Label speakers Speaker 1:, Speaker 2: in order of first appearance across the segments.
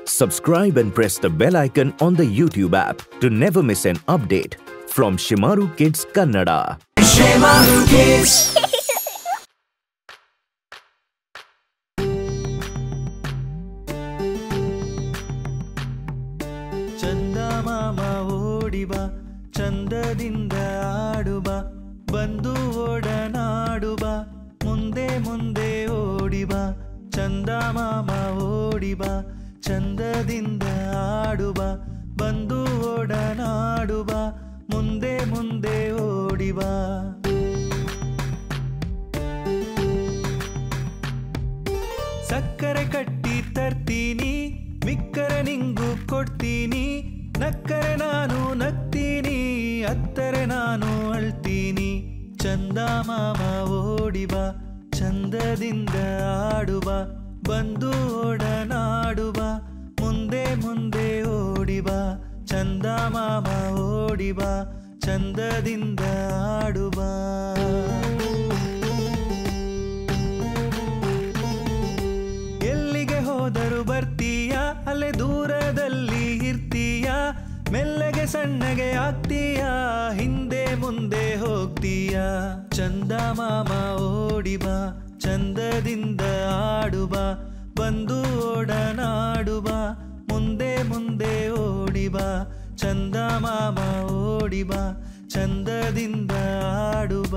Speaker 1: Subscribe and press the bell icon on the YouTube app to never miss an update from Shimaru Kids Kannada.
Speaker 2: ಚಂದ ಮಾಮ ಓಡಿಬ ಚಂದದಿಂದ ಆಡುಬ ಬಂದು ಓಡನಾಡುಬ ಮುಂದೆ ಮುಂದೆ ಓಡಿಬ ಚಂದ ಮಾಮ ಓಡಿಬ ಚಂದದಿಂದ ಆಡುಬ ಬಂದು ಓಡನಾಡುಬ ಮುಂದೆ ಮುಂದೆ ಓಡಿಬ ಸಕ್ಕರೆ ಕಟ್ಟಿ ತರ್ತೀನಿ ಮಿಕ್ಕರೆ ನಿಂಗು ಕೊಡ್ತೀನಿ ನಕ್ಕರೆ ನಾನು ನಗ್ತೀನಿ ಅತ್ತರೆ ನಾನು ಅಳ್ತೀನಿ ಚಂದ ಮಾಮ ಓಡಿಬ ಚಂದದಿಂದ ಆಡುವ ಬಂದು ಓಡನಾಡುವ ಮುಂದೆ ಮುಂದೆ ಓಡಿಬ ಚಂದ ಮಾಮ ಓಡಿಬ ಚಂದದಿಂದ ಆಡುವ ಎಲ್ಲಿಗೆ ಹೋದರು ಬರ್ತೀಯ ಅಲ್ಲೇ ದೂರದಲ್ಲಿ ಇರ್ತೀಯ ಮೆಲ್ಲಗೆ ಸಣ್ಣಗೆ ಆಗ್ತೀಯ ಹಿಂದೆ ಮುಂದೆ ಹೋಗ್ತೀಯ ಚಂದ ಮಾಮ ಓಡಿಬ ಚಂದದಿಂದ ಆಡುವ ಬಂದು ಓಡನಾಡುವ ಮುಂದೆ ಮುಂದೆ ಓಡಿಬ ಚಂದ ಮಾಮ ಓಡಿಬ ಚಂದದಿಂದ ಆಡುವ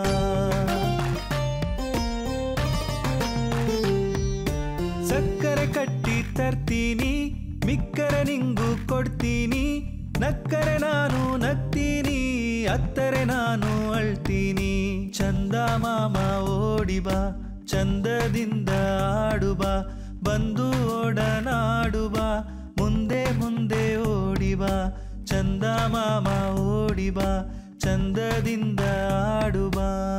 Speaker 2: ಸಕ್ಕರೆ ಕಟ್ಟಿ ತರ್ತೀನಿ ಮಿಕ್ಕರೆ ನಿಂಗು ಕೊಡ್ತೀನಿ ನಕ್ಕರೆ ನಾನು ನಗ್ತೀನಿ ಅತ್ತರೆ ನಾನು ಅಳ್ತೀನಿ ಚಂದ ಮಾಮ ಓಡಿಬ ಚಂದದಿಂದ ಆಡುವ ಬಂದು ಓಡನಾಡುವ ಮುಂದೆ ಮುಂದೆ ಓಡಿಬ ಚಂದ ಮಾಮ ಓಡಿಬ ಚಂದದಿಂದ ಆಡುವ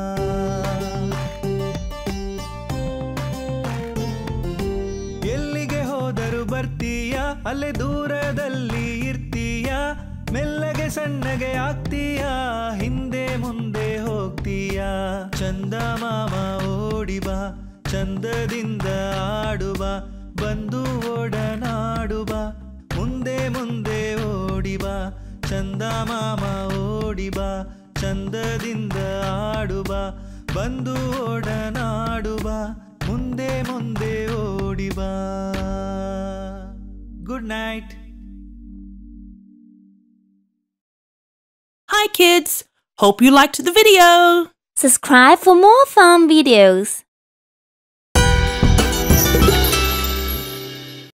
Speaker 2: ಎಲ್ಲಿಗೆ ಹೋದರು ಬರ್ತೀಯ ಅಲ್ಲೇ ದೂರದಲ್ಲಿ ಇರ್ತೀಯ ಮೆಲ್ಲಗೆ ಸಣ್ಣಗೆ ಆಗ್ತೀಯ ಹಿಂದೆ ಮುಂದೆ ಹೋಗ್ತೀಯ ಚಂದ ಮಾಮ ಓಡಿಬ ಚಂದದಿಂದ ಆಡುವ ಬಂದು ಓಡನಾಡುವ ಮುಂದೆ ಮುಂದೆ ಓಡಿಬ ಚಂದ ಮಾಮ ಓಡಿಬ ಚಂದದಿಂದ ಆಡುವ ಬಂದು ಓಡನಾಡುವ ಮುಂದೆ ಮುಂದೆ ಓಡಿಬ good night
Speaker 3: Hi kids! Hope you liked the video!
Speaker 4: Subscribe for more fun videos.